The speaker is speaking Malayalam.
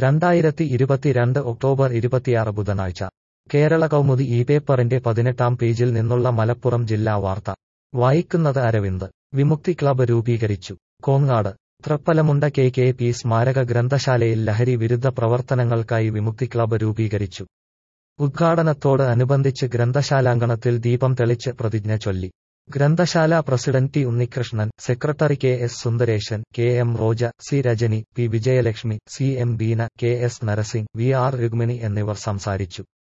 രണ്ടായിരത്തി ഇരുപത്തിരണ്ട് ഒക്ടോബർ ഇരുപത്തിയാറ് ബുധനാഴ്ച കേരള കൗമുദി ഈ പേപ്പറിന്റെ പതിനെട്ടാം പേജിൽ നിന്നുള്ള മലപ്പുറം ജില്ലാ വാർത്ത വായിക്കുന്നത് അരവിന്ദ് വിമുക്തി ക്ലബ്ബ് രൂപീകരിച്ചു Kongad Thrippalamunda K K P സ്മാരക ഗ്രന്ഥശാലയിൽ ലഹരി വിരുദ്ധ പ്രവർത്തനങ്ങൾക്കായി വിമുക്തി ക്ലബ്ബ് രൂപീകരിച്ചു ഉദ്ഘാടനത്തോട് അനുബന്ധിച്ച് ഗ്രന്ഥശാലാങ്കണത്തിൽ ദീപം തെളിച്ച് പ്രതിജ്ഞ ചൊല്ലി ഗ്രന്ഥശാല president T Unnikrishnan secretary K S Sundaresan K M Roja C Rajani P Vijayalakshmi C M Beena K S Narasing V R Rugmini എന്നിവർ സംസാരിച്ചു